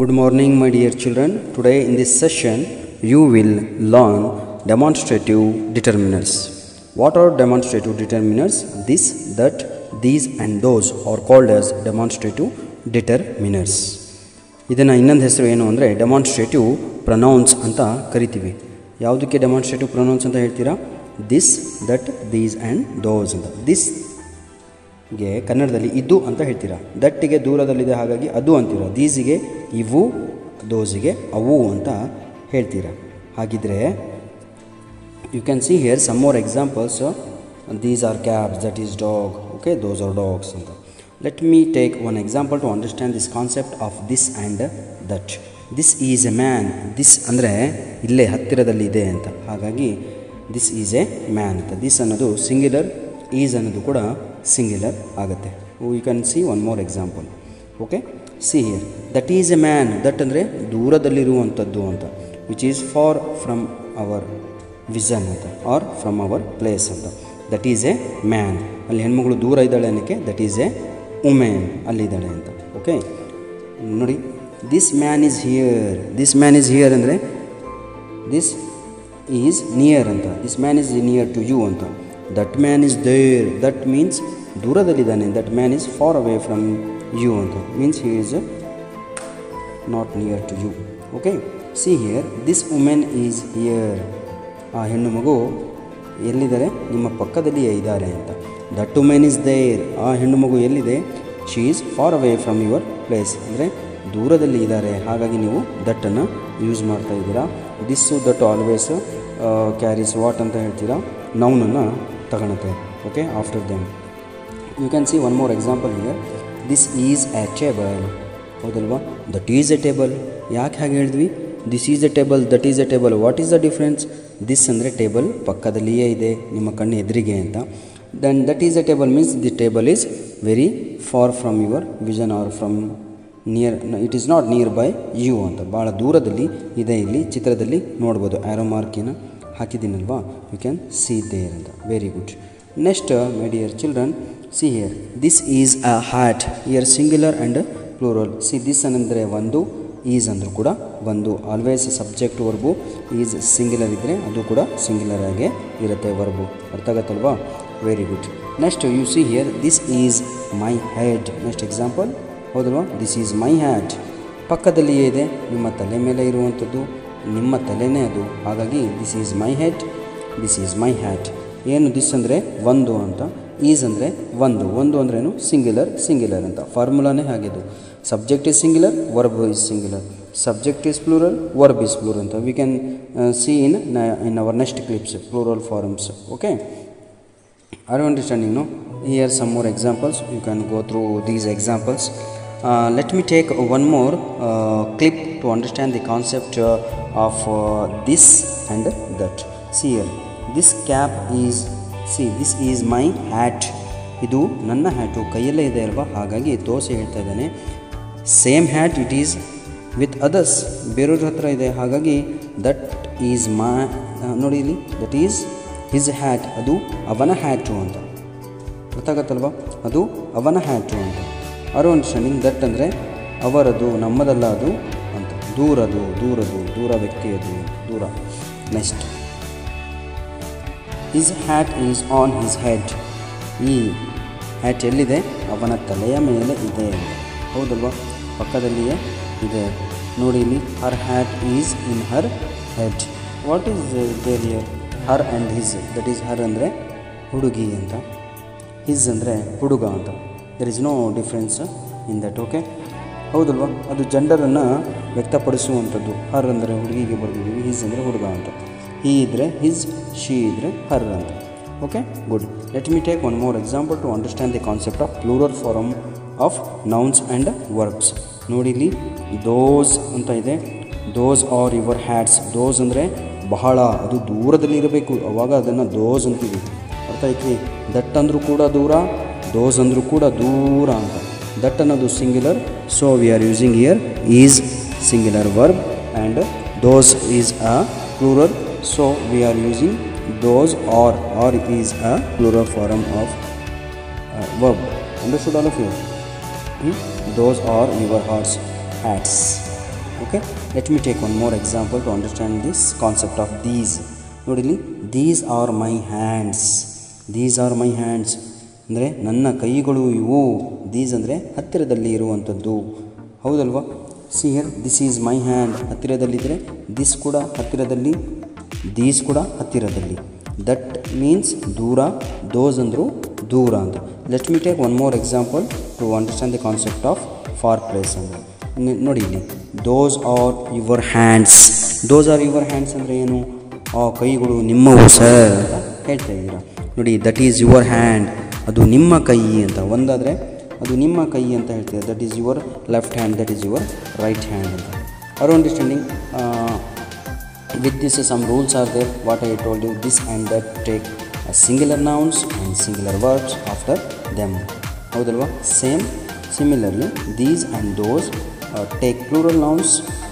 Good morning, my dear children. Today in this session, you will learn demonstrative determinants. What are demonstrative determinants? This, that, these, and those are called as demonstrative determinants. ಇದನ್ನು ಇನ್ನೊಂದು ಹೆಸರು ಏನು ಅಂದರೆ demonstrative pronouns ಅಂತ ಕರಿತೀವಿ ಯಾವುದಕ್ಕೆ demonstrative pronouns ಅಂತ ಹೇಳ್ತೀರಾ this that these and those ಅಂತ ದಿಸ್ ಗೆ ಕನ್ನಡದಲ್ಲಿ ಇದು ಅಂತ ಹೇಳ್ತೀರಾ ದಟ್ಟಿಗೆ ದೂರದಲ್ಲಿದೆ ಹಾಗಾಗಿ ಅದು ಅಂತೀರ ದೀಸಿಗೆ ಇವು ದೋಸಿಗೆ ಅವು ಅಂತ ಹೇಳ್ತೀರಾ ಹಾಗಿದ್ರೆ you can see here some more examples these are cabs that is dog okay those are dogs ಅಂತ let me take one example to understand this concept of this and that this is a man this ಅಂದರೆ ಇಲ್ಲೇ ಹತ್ತಿರದಲ್ಲಿ ಇದೆ ಅಂತ ಹಾಗಾಗಿ this is a man ಅಂತ this ಅನ್ನೋದು singular is ಅನ್ನೋದು ಕೂಡ ಸಿಂಗ್ಯುಲರ್ ಆಗುತ್ತೆ you can see one more example okay see here that is a man that ಅಂದರೆ ದೂರದಲ್ಲಿರುವಂಥದ್ದು ಅಂತ which is far from our vision ಅಂತ ಆರ್ ಫ್ರಮ್ ಅವರ್ ಪ್ಲೇಸ್ ಅಂತ ದಟ್ ಈಸ್ ಎ ಮ್ಯಾನ್ ಅಲ್ಲಿ ಹೆಣ್ಮಗಳು ದೂರ ಇದ್ದಾಳೆ ಅನ್ನೋಕ್ಕೆ ದಟ್ ಈಸ್ ಎ ವುಮೆನ್ ಅಲ್ಲಿದ್ದಾಳೆ ಅಂತ ಓಕೆ ನೋಡಿ this man is here this man is here ಅಂದರೆ ದಿಸ್ ಈಸ್ ನಿಯರ್ ಅಂತ this man is near to you ಅಂತ that man is there that means ದೂರದಲ್ಲಿದ್ದಾನೆ that man is far away from you ಅಂತ means he is not near to you okay see here this woman is here ಆ ಹೆಣ್ಣು ಮಗು ಎಲ್ಲಿದ್ದಾರೆ ನಿಮ್ಮ ಪಕ್ಕದಲ್ಲಿಯೇ ಇದ್ದಾರೆ ಅಂತ ದಟ್ ವುಮೆನ್ ಈಸ್ ದೇರ್ ಆ ಹೆಣ್ಣು ಮಗು ಎಲ್ಲಿದೆ she is far away from your place ಅಂದರೆ ದೂರದಲ್ಲಿ ಇದ್ದಾರೆ ಹಾಗಾಗಿ ನೀವು ದಟ್ಟನ್ನು ಯೂಸ್ ಮಾಡ್ತಾ ಇದ್ದೀರಾ this that always carries what ಅಂತ ಹೇಳ್ತೀರಾ ನೌನನ್ನು ತಗೊಳುತ್ತೆ okay after them you can see one more example here this is a table ಹೌದಲ್ವಾ ದಟ್ ಈಸ್ ಎ ಟೇಬಲ್ ಯಾಕೆ ಹಾಗೆ ಹೇಳಿದ್ವಿ this is a table that is a table what is the difference this ಅಂದರೆ table ಪಕ್ಕದಲ್ಲಿಯೇ ಇದೆ ನಿಮ್ಮ ಕಣ್ಣು ಎದುರಿಗೆ ಅಂತ then that is a table means the table is very far from your vision or from near it is not near by you ಅಂತ ಭಾಳ ದೂರದಲ್ಲಿ ಇದೆ ಇಲ್ಲಿ ಚಿತ್ರದಲ್ಲಿ ನೋಡ್ಬೋದು ಆ್ಯರೋ ಮಾರ್ಕಿನ ಹಾಕಿದ್ದೀನಲ್ವಾ ಯು ಕ್ಯಾನ್ ಸಿ ದೇರ್ ಅಂತ very good next my dear children see here this is a hat here singular and plural see this ಅಂದರೆ ಒಂದು ಈಸ್ ಅಂದರೂ ಕೂಡ ಒಂದು always subject verb is singular ಇದ್ದರೆ ಅದು ಕೂಡ ಸಿಂಗ್ಯುಲರ್ ಆಗೇ ಇರುತ್ತೆ ವರ್ಬು ಅರ್ಥ ಆಗತ್ತಲ್ವಾ very good next you see here this is my head next example ಹೌದಲ್ವಾ ದಿಸ್ ಈಸ್ ಮೈ ಹ್ಯಾಟ್ ಪಕ್ಕದಲ್ಲಿಯೇ ಇದೆ ನಿಮ್ಮ ತಲೆ ಮೇಲೆ ಇರುವಂಥದ್ದು ನಿಮ್ಮ ತಲೆನೇ ಅದು ಹಾಗಾಗಿ this is my head this is my hat ಏನು ದಿಸ್ ಅಂದರೆ ಒಂದು ಅಂತ ಈಸ್ ಅಂದರೆ ಒಂದು ಒಂದು ಅಂದ್ರೇನು ಸಿಂಗ್ಯುಲರ್ ಸಿಂಗ್ಯುಲರ್ ಅಂತ ಫಾರ್ಮುಲಾನೇ ಹಾಗೆದು subject is singular verb is singular subject is plural verb is plural ಅಂತ we can see in in our next clips plural forms okay are you understanding no here some more examples you can go through these examples let me take one more clip to understand the concept of this and that see here this cap is see this is my hat ಇದು ನನ್ನ hat ಕೈಯಲ್ಲೇ ಇದೆ ಅಲ್ವಾ ಹಾಗಾಗಿ ದೋಸೆ ಹೇಳ್ತಾ ಇದ್ದಾನೆ same hat it is with others ಬೇರೆಯವ್ರ ಹತ್ರ ಇದೆ ಹಾಗಾಗಿ ದಟ್ ಈಸ್ ಮಾ ನೋಡಿ ಇಲ್ಲಿ ದಟ್ ಈಸ್ ಹಿಸ್ ಹ್ಯಾಟ್ ಅದು ಅವನ ಹ್ಯಾಟು ಅಂತ ಗೊತ್ತಾಗತ್ತಲ್ವ ಅದು ಅವನ ಹ್ಯಾಟು ಅಂತ ಅರೋ ಅಂಡರ್ಸ್ಟ್ಯಾಂಡಿಂಗ್ ದಟ್ ಅಂದರೆ ಅವರದು ನಮ್ಮದಲ್ಲ ಅದು ಅಂತ ದೂರದು ದೂರದು ದೂರ ವ್ಯಕ್ತಿಯದು ದೂರ next his hat is on his head ಈ ಹ್ಯಾಟ್ ಎಲ್ಲಿದೆ ಅವನ ತಲೆಯ ಮೇಲೆ ಇದೆ ಹೌದಲ್ವಾ ಪಕ್ಕದಲ್ಲಿಯೇ ಇದೆ ನೋಡಿ ಇಲ್ಲಿ her hat is in her head what is there here her and his that is her ಅಂದರೆ ಹುಡುಗಿ ಅಂತ ಹಿಸ್ ಅಂದರೆ ಹುಡುಗ ಅಂತ there is no difference in that okay ಹೌದಲ್ವಾ ಅದು ಜೆಂಡರನ್ನು ವ್ಯಕ್ತಪಡಿಸುವಂಥದ್ದು ಹರ್ ಅಂದರೆ ಹುಡುಗಿಗೆ ಬರೆದಿದ್ದೀವಿ ಹಿಸ್ ಅಂದರೆ ಹುಡುಗ ಅಂತ ಹಿ ಇದ್ದರೆ ಹಿಸ್ ಶಿ ಇದ್ದರೆ ಹರ್ ಅಂತ okay good let me take one more example to understand the concept of plural form of nouns and verbs ನೋಡಿ ಇಲ್ಲಿ ದೋಸ್ ಅಂತ ಇದೆ those are your hats those ಅಂದರೆ ಬಹಳ ಅದು ದೂರದಲ್ಲಿ ಇರಬೇಕು ಅವಾಗ ಅದನ್ನು ದೋಸ್ ಅಂತೀವಿ ಅರ್ಥ ಐತಿ ದಟ್ ಅಂದರೂ ಕೂಡ ದೂರ ದೋಸ್ ಅಂದರೂ ಕೂಡ ದೂರ ಅಂತ ದಟ್ ಅನ್ನೋದು singular so we are using here is singular verb and those is a plural so we are using those or or is a plural form of uh, verb understood all of you Hmm? those are your hearts hats okay let me take one more example to understand this concept of these ನೋಡಿಲಿ these are my hands these are my hands ಅಂದರೆ ನನ್ನ ಕೈಗಳು ಇವು these ಅಂದರೆ ಹತ್ತಿರದಲ್ಲಿ ಇರುವಂಥದ್ದು ಹೌದಲ್ವಾ see here this is my hand ಹತ್ತಿರದಲ್ಲಿದ್ದರೆ ದಿಸ್ ಕೂಡ ಹತ್ತಿರದಲ್ಲಿ ದೀಸ್ ಕೂಡ ಹತ್ತಿರದಲ್ಲಿ ದಟ್ ಮೀನ್ಸ್ ದೂರ ದೋಸ್ ಅಂದರು ದೂರ ಅಂತ let me take one more example to understand the concept of far place ಅಂದರೆ ನಿ- ನೋಡಿ ಇಲ್ಲಿ those are your hands those are your hands ಅಂದರೆ ಏನು ಆ ಕೈಗಳು ನಿಮ್ಮವು ಸರ್ ಅಂತ ಹೇಳ್ತಾ ಇದ್ದೀರಾ ನೋಡಿ ದಟ್ ಈಸ್ ಯುವರ್ ಹ್ಯಾಂಡ್ ಅದು ನಿಮ್ಮ ಕೈ ಅಂತ ಒಂದಾದರೆ ಅದು ನಿಮ್ಮ ಕೈ ಅಂತ ಹೇಳ್ತೀರಾ that is your left hand that is your right hand ಅಂತ are understanding with this some rules are there what i told you this and that take a singular nouns and singular verbs after them ಹೌದಲ್ವಾ same similarly these and those take plural nouns